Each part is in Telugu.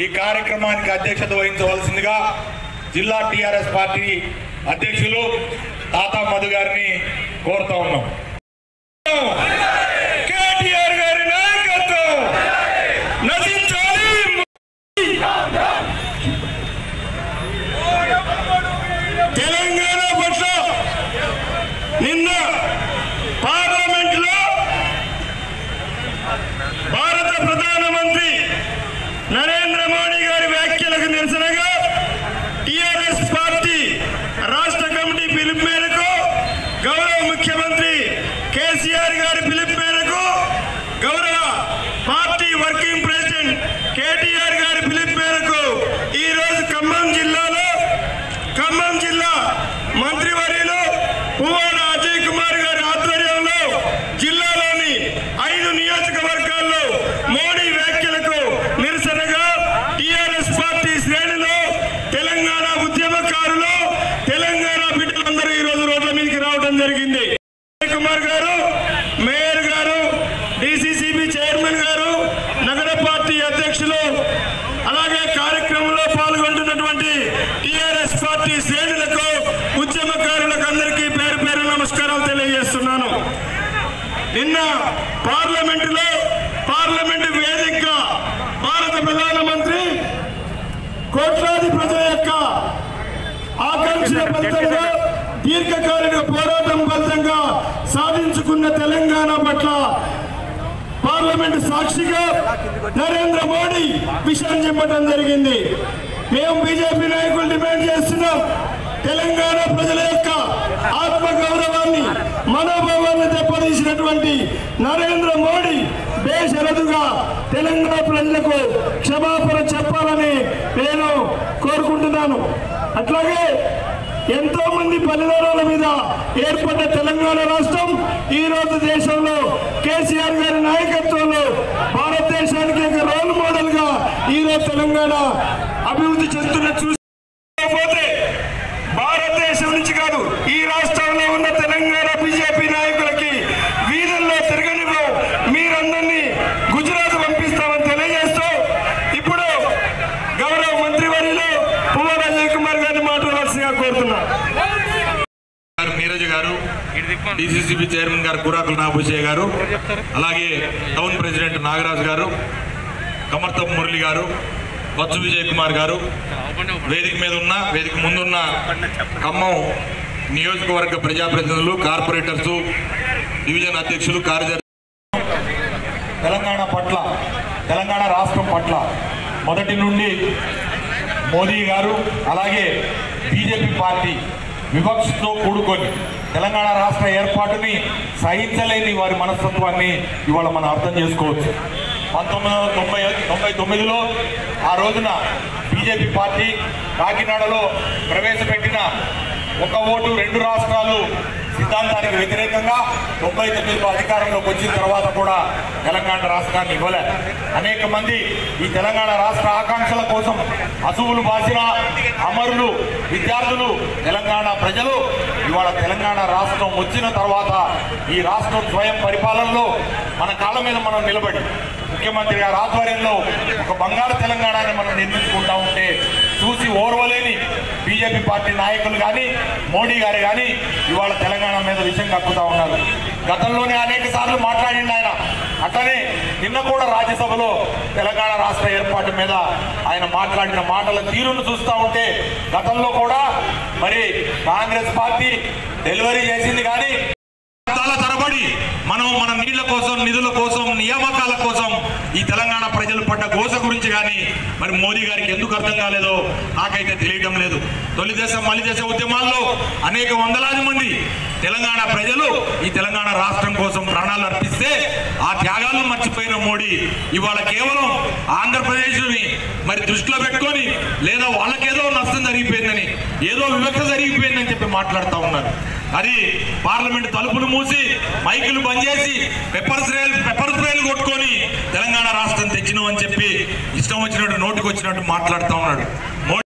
కార్యక్రమానికి అధ్యక్షత వహించవలసిందిగా జిల్లా టిఆర్ఎస్ పార్టీ అధ్యక్షులు తాతా మధు గారిని కోరుతా ఉన్నాం కేటీఆర్ గారి నాయకత్వం నశించాలి తెలంగాణ పట్ల నిన్న పార్లమెంట్ లో భారత ప్రధానమంత్రి నరేంద్ర మోడీ గారి వ్యాఖ్యలకు నిరసనగా టిఆర్ఎస్ పార్టీ రాష్ట్ర కమిటీ పిలుపు మేరకు గౌరవ ముఖ్యమంత్రి కేసీఆర్ గారి పిలుపు మేరకు గౌరవ పార్టీ వర్కింగ్ ప్రెసిడెంట్ కేటీఆర్ గారి పిలుపు మేరకు ఈ రోజు ఖమ్మం జిల్లాలో ఖమ్మం జిల్లా మంత్రివర్యులు పువ్వాడ అజయ్ కుమార్ గారి ఆధ్వర్యంలో జిల్లాలోని ఐదు నియోజకవర్గాల్లో మోడీ వ్యాఖ్యలకు నిరసనగా టిఆర్ఎస్ పార్టీ శ్రేణిలో తెలంగాణ ఉద్యమకారులు తెలంగాణ బిడ్డలందరూ ఈ రోజు రోడ్ల మీదకి రావడం జరిగింది అజయ్ కుమార్ గారు మేయర్ గారు డిసిసిబి చైర్మన్ గారు నగర పార్టీ అధ్యక్షులు అలాగే కార్యక్రమంలో పాల్గొంటున్నటువంటి టిఆర్ఎస్ పార్టీ శ్రేణులకు ఉద్యమకారులకు అందరికీ పేరు పేరు నమస్కారాలు తెలియజేస్తున్నాను నిన్న పార్లమెంటులో పార్లమెంటు వేదికగా భారత ప్రధానమంత్రి కోట్లాది ప్రజల యొక్క ఆకాంక్షల ఫలితంగా దీర్ఘకాలిక పోరాటం ఫలితంగా సాధించుకున్న తెలంగాణ పట్ల పార్లమెంట్ సాక్షిగా నరేంద్ర మోడీ విషయం చెప్పడం జరిగింది మేము బీజేపీ నాయకులు డిమాండ్ చేస్తున్నాం తెలంగాణ ప్రజల యొక్క ఆత్మ గౌరవాన్ని మనోభావాన్ని దెబ్బతీసినటువంటి నరేంద్ర మోడీ బేషరతుగా తెలంగాణ ప్రజలకు క్షమాపణ చెప్పాలని నేను కోరుకుంటున్నాను అట్లాగే ఎంతో మంది బలిదానాల మీద ఏర్పడ్డ తెలంగాణ రాష్ట్రం ఈ రోజు దేశంలో కేసీఆర్ గారి నాయకత్వంలో భారతదేశానికి ఒక రోల్ మోడల్ గా ఈ రోజు తెలంగాణ అభివృద్ధి చెందుతున్న చూసిపోతే భారతదేశం నుంచి కాదు ఈ రాష్ట్రంలో ఉన్న తెలంగాణ బీజేపీ నాయకులకి వీధుల్లో తిరగనివ్వం మీరందరినీ గుజరాత్ పంపిస్తామని తెలియజేస్తూ ఇప్పుడు గౌరవ మంత్రివర్యులు పువ్వాడ అజయ్ కుమార్ గారిని మాట్లాడాల్సిందిగా కోరుతున్నా గారు నీరజ్ గారు డిసిసిబి చైర్మన్ గారు కురాకుల నాభూషయ్య గారు అలాగే టౌన్ ప్రెసిడెంట్ నాగరాజు గారు కమర్తప్ మురళి గారు బచ్చు విజయ్ కుమార్ గారు వేదిక మీద ఉన్న వేదిక ముందున్న ఖమ్మం నియోజకవర్గ ప్రజాప్రతినిధులు కార్పొరేటర్స్ డివిజన్ అధ్యక్షులు కార్యదర్శి తెలంగాణ పట్ల తెలంగాణ రాష్ట్రం పట్ల మొదటి నుండి మోదీ గారు అలాగే బీజేపీ పార్టీ వివక్షతో కూడుకొని తెలంగాణ రాష్ట్ర ఏర్పాటుని సహించలేని వారి మనస్తత్వాన్ని ఇవాళ మనం అర్థం చేసుకోవచ్చు పంతొమ్మిది వందల తొంభై తొంభై తొమ్మిదిలో ఆ రోజున బీజేపీ పార్టీ కాకినాడలో ప్రవేశపెట్టిన ఒక ఓటు రెండు రాష్ట్రాలు సిద్ధాంతానికి వ్యతిరేకంగా తొంభై తొమ్మిదిలో అధికారంలోకి వచ్చిన తర్వాత కూడా తెలంగాణ రాష్ట్రాన్ని ఇవ్వలే అనేక మంది ఈ తెలంగాణ రాష్ట్ర ఆకాంక్షల కోసం అసువులు బాసిన అమరులు విద్యార్థులు తెలంగాణ ప్రజలు ఇవాళ తెలంగాణ రాష్ట్రం వచ్చిన తర్వాత ఈ రాష్ట్రం స్వయం పరిపాలనలో మన కాళ్ళ మీద మనం నిలబడి ముఖ్యమంత్రి గారి ఆధ్వర్యంలో ఒక బంగారు తెలంగాణని మనం నిర్మించుకుంటా ఉంటే చూసి ఓర్వలేని బీజేపీ పార్టీ నాయకులు కానీ మోడీ గారు కానీ ఇవాళ తెలంగాణ మీద విషయం కక్కుతా ఉన్నారు గతంలోనే అనేక సార్లు మాట్లాడింది ఆయన అట్లనే నిన్న కూడా రాజ్యసభలో తెలంగాణ రాష్ట్ర ఏర్పాటు మీద ఆయన మాట్లాడిన మాటల తీరును చూస్తూ ఉంటే గతంలో కూడా మరి కాంగ్రెస్ పార్టీ డెలివరీ చేసింది కానీ సంవత్సరాల తరబడి మనం మన నీళ్ల కోసం నిధుల కోసం నియామకాల కోసం ఈ తెలంగాణ ప్రజలు పడ్డ గోస గురించి కానీ మరి మోదీ గారికి ఎందుకు అర్థం కాలేదో నాకైతే తెలియటం లేదు తొలి దశ మలి దశ ఉద్యమాల్లో అనేక వందలాది మంది తెలంగాణ ప్రజలు ఈ తెలంగాణ రాష్ట్రం కోసం ప్రాణాలు అర్పిస్తే ఆ త్యాగాలను మర్చిపోయిన మోడీ ఇవాళ కేవలం ఆంధ్రప్రదేశ్ని మరి దృష్టిలో పెట్టుకొని లేదా వాళ్ళకేదో నష్టం జరిగిపోయిందని ఏదో వివక్ష జరిగిపోయిందని చెప్పి మాట్లాడుతూ ఉన్నారు అది పార్లమెంట్ తలుపులు మూసి మైకులు బంద్ చేసి పెప్పర్ స్ప్రేలు పెప్పర్ స్ప్రేలు కొట్టుకొని తెలంగాణ రాష్ట్రం తెచ్చినాం అని చెప్పి ఇష్టం వచ్చినట్టు నోటికి వచ్చినట్టు మాట్లాడుతూ ఉన్నాడు మోడీ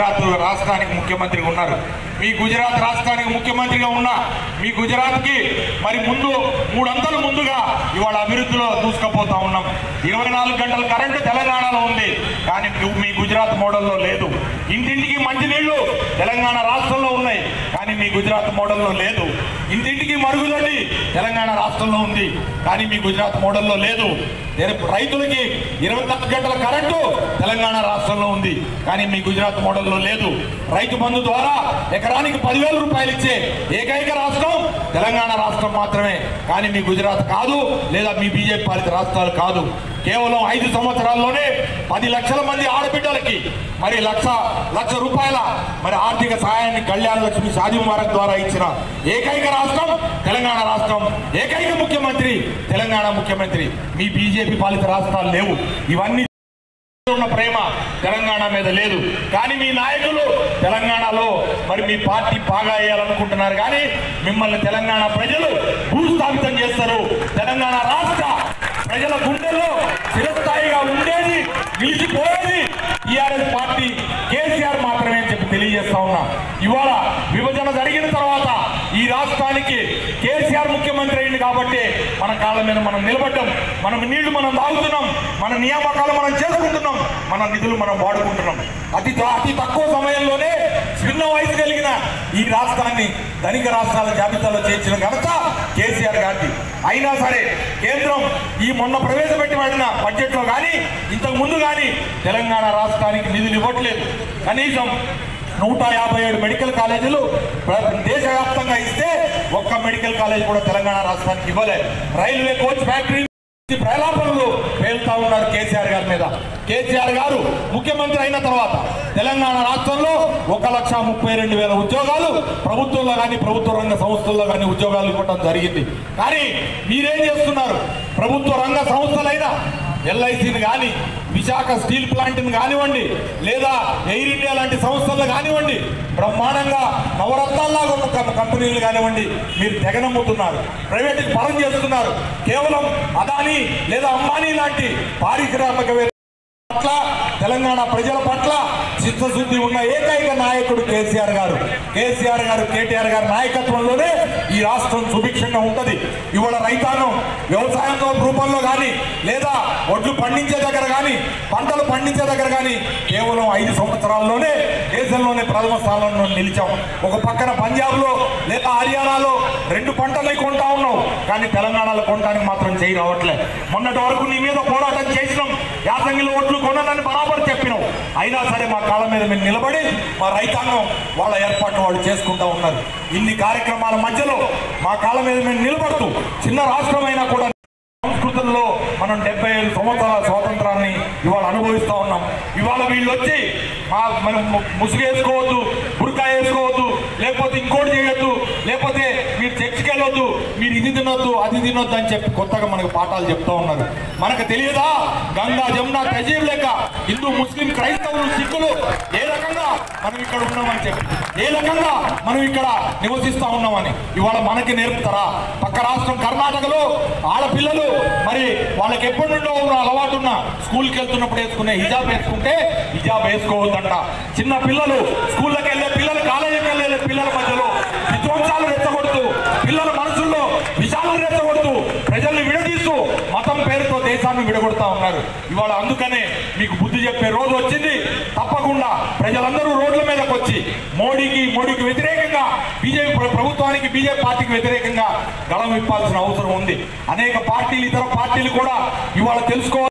గుజరాత్ రాష్ట్రానికి ముఖ్యమంత్రిగా ఉన్నారు మీ గుజరాత్ రాష్ట్రానికి ముఖ్యమంత్రిగా ఉన్న మీ గుజరాత్కి మరి ముందు మూడంతలు ముందుగా ఇవాళ అభివృద్ధిలో దూసుకుపోతా ఉన్నాం ఇరవై నాలుగు గంటల కరెంటు తెలంగాణలో ఉంది కానీ మీ- మీ గుజరాత్ మోడల్లో లేదు ఇంటింటికి మంచినీళ్లు తెలంగాణ రాష్ట్రంలో ఉన్నాయి కానీ మీ గుజరాత్ మోడల్లో లేదు ఇంటింటికి మరుగుదొడ్డి తెలంగాణ రాష్ట్రంలో ఉంది కానీ మీ గుజరాత్ మోడల్లో లేదు రేపు రైతులకి ఇరవై నాలుగు గంటల కరెంటు తెలంగాణ రాష్ట్రంలో ఉంది కానీ మీ గుజరాత్ మోడల్లో లేదు రైతు బంధు ద్వారా ఎకరానికి పదివేల రూపాయలు ఇచ్చే ఏకైక రాష్ట్రం తెలంగాణ రాష్ట్రం మాత్రమే కానీ మీ గుజరాత్ కాదు లేదా మీ బీజేపీ పాలిత రాష్ట్రాలు కాదు కేవలం ఐదు సంవత్సరాల్లోనే పది లక్షల మంది ఆడబిడ్డలకి మరి లక్ష లక్ష రూపాయల మరి ఆర్థిక సహాయాన్ని కళ్యాణ లక్ష్మి షాదీ ముబారక్ ద్వారా ఇచ్చిన ఏకైక రాష్ట్రం తెలంగాణ రాష్ట్రం ఏకైక ముఖ్యమంత్రి తెలంగాణ ముఖ్యమంత్రి మీ బీజేపీ పాలిత రాష్ట్రాలు లేవు ఇవన్నీ ఉన్న ప్రేమ తెలంగాణ మీద లేదు కానీ మీ నాయకులు తెలంగాణలో మరి మీ పార్టీ బాగా వేయాలనుకుంటున్నారు కానీ మిమ్మల్ని తెలంగాణ ప్రజలు భూస్థాపితం చేస్తారు తెలంగాణ రాష్ట్ర ప్రజల గుండెల్లో చిరస్థాయిగా ఉండేది నిలిచిపోయేది టీఆర్ఎస్ పార్టీ కేసీఆర్ మాత్రమే అని చెప్పి తెలియజేస్తా ఉన్నా ఇవాళ విభజన జరిగిన తర్వాత ఈ రాష్ట్రానికి కేసీఆర్ ముఖ్యమంత్రి అయింది కాబట్టి మన కాళ్ళ మీద మనం నిలబడ్డాం మనం నీళ్లు మనం తాగుతున్నాం మన నియామకాలు మనం చేసుకుంటున్నాం మన నిధులు మనం వాడుకుంటున్నాం అతి అతి తక్కువ సమయంలోనే చిన్న వయసు కలిగిన ఈ రాష్ట్రాన్ని ధనిక రాష్ట్రాల జాబితాలో చేర్చిన ఘనత కేసీఆర్ గారిది అయినా సరే కేంద్రం ఈ మొన్న ప్రవేశపెట్టిన బడ్జెట్లో కానీ ఇంతకు ముందు కానీ తెలంగాణ రాష్ట్రానికి నిధులు ఇవ్వట్లేదు కనీసం నూట యాభై ఏడు మెడికల్ కాలేజీలు ప్ర- దేశవ్యాప్తంగా ఇస్తే ఒక్క మెడికల్ కాలేజ్ కూడా తెలంగాణ రాష్ట్రానికి ఇవ్వలేదు రైల్వే కోచ్ ఫ్యాక్టరీ ఈ ప్రలాపనలు పేలుతా ఉన్నారు కేసీఆర్ గారి మీద కేసీఆర్ గారు ముఖ్యమంత్రి అయిన తర్వాత తెలంగాణ రాష్ట్రంలో ఒక లక్ష ముప్పై రెండు వేల ఉద్యోగాలు ప్రభుత్వంలో కానీ ప్రభుత్వ రంగ సంస్థల్లో కానీ ఉద్యోగాలు ఇవ్వడం జరిగింది కానీ మీరేం చేస్తున్నారు ప్రభుత్వ రంగ సంస్థలైన ఎల్ఐసిని కానీ విశాఖ స్టీల్ ప్లాంట్ని కానివ్వండి లేదా ఎయిర్ ఇండియా లాంటి సంస్థలు కానివ్వండి బ్రహ్మాండంగా నవరత్నాల్లాగా ఉన్న కం- కంపెనీలు కానివ్వండి మీరు తెగనమ్ముతున్నారు ప్రైవేట్కి పరం చేస్తున్నారు కేవలం అదాని లేదా అంబానీ లాంటి పారిశ్రామికవేత్త పట్ల తెలంగాణ ప్రజల పట్ల చిత్తశుద్ధి ఉన్న ఏకైక నాయకుడు కేసీఆర్ గారు కేసీఆర్ గారు కేటీఆర్ గారి నాయకత్వంలోనే ఈ రాష్ట్రం సుభిక్షంగా ఉంటది ఇవాళ రైతాంగం వ్యవసాయంతో రూపంలో కానీ లేదా ఒడ్లు పండించే దగ్గర కానీ పంటలు పండించే దగ్గర కానీ కేవలం ఐదు సంవత్సరాల్లోనే దేశంలోనే ప్రథమ స్థానంలో నిలిచాం ఒక పక్కన పంజాబ్లో లేదా హర్యానాలో రెండు పంటలు కొంటా ఉన్నావు కానీ తెలంగాణలో కొనడానికి మాత్రం చేయి రావట్లే మొన్నటి వరకు నీ మీద పోరాటం చేసినాం యాసంగిలో ఓట్లు కొనని బరాబర్ చెప్పినాం అయినా సరే మా కాళ్ళ మీద మేము నిలబడి మా రైతాంగం వాళ్ళ ఏర్పాట్లు వాళ్ళు చేసుకుంటా ఉన్నారు ఇన్ని కార్యక్రమాల మధ్యలో మా కాళ్ళ మీద మేము నిలబడుతూ చిన్న రాష్ట్రమైనా కూడా సంస్కృతుల్లో మనం డెబ్బై ఐదు సంవత్సరాల స్వాతంత్రాన్ని ఇవాళ అనుభవిస్తా ఉన్నాం ఇవాళ వీళ్ళు వచ్చి మా మనం ము- ముసుగు వేసుకోవద్దు బురకా వేసుకోవద్దు లేకపోతే ఇంకోటి చేయొద్దు లేకపోతే మీరు చర్చికి వెళ్ళొద్దు మీరు ఇది తినొద్దు అది తినొద్దు అని చెప్పి కొత్తగా మనకు పాఠాలు చెప్తా ఉన్నారు మనకు తెలియదా గంగా జమున తజీబ్ లెక్క హిందూ ముస్లిం క్రైస్తవులు సిక్కులు ఏ రకంగా మనం ఇక్కడ ఉన్నామని చెప్పి ఏ రకంగా మనం ఇక్కడ నివసిస్తా ఉన్నామని ఇవాళ మనకి నేర్పుతారా పక్క రాష్ట్రం కర్ణాటకలో ఆడపిల్లలు మరి వాళ్ళకి ఎప్పటి నుండో ఉన్న అలవాటు ఉన్న స్కూల్కి వెళ్తున్నప్పుడు వేసుకునే హిజాబ్ వేసుకుంటే హిజాబ్ వేసుకోవద్దంట చిన్న పిల్లలు స్కూళ్ళకి వెళ్ళే పిల్లలు కాలేజీకి వెళ్ళే పిల్లల మధ్యలో విధ్వంసాలు రెచ్చగొడుతూ పిల్లల మనసుల్లో విషాలను రెచ్చగొడుతూ ప్రజల్ని విడదీస్తూ మతం పేరుతో దేశాన్ని విడగొడతా ఉన్నారు ఇవాళ అందుకనే మీకు బుద్ధి చెప్పే రోజు వచ్చింది తప్పకుండా ప్రజలందరూ రోడ్ల మీదకి వచ్చి మోడీకి మోడీకి వ్యతిరేకంగా బీజేపీ ప్ర- ప్రభుత్వానికి బీజేపీ పార్టీకి వ్యతిరేకంగా గళం విప్పాల్సిన అవసరం ఉంది అనేక పార్టీలు ఇతర పార్టీలు కూడా ఇవాళ తెలుసుకోవాలి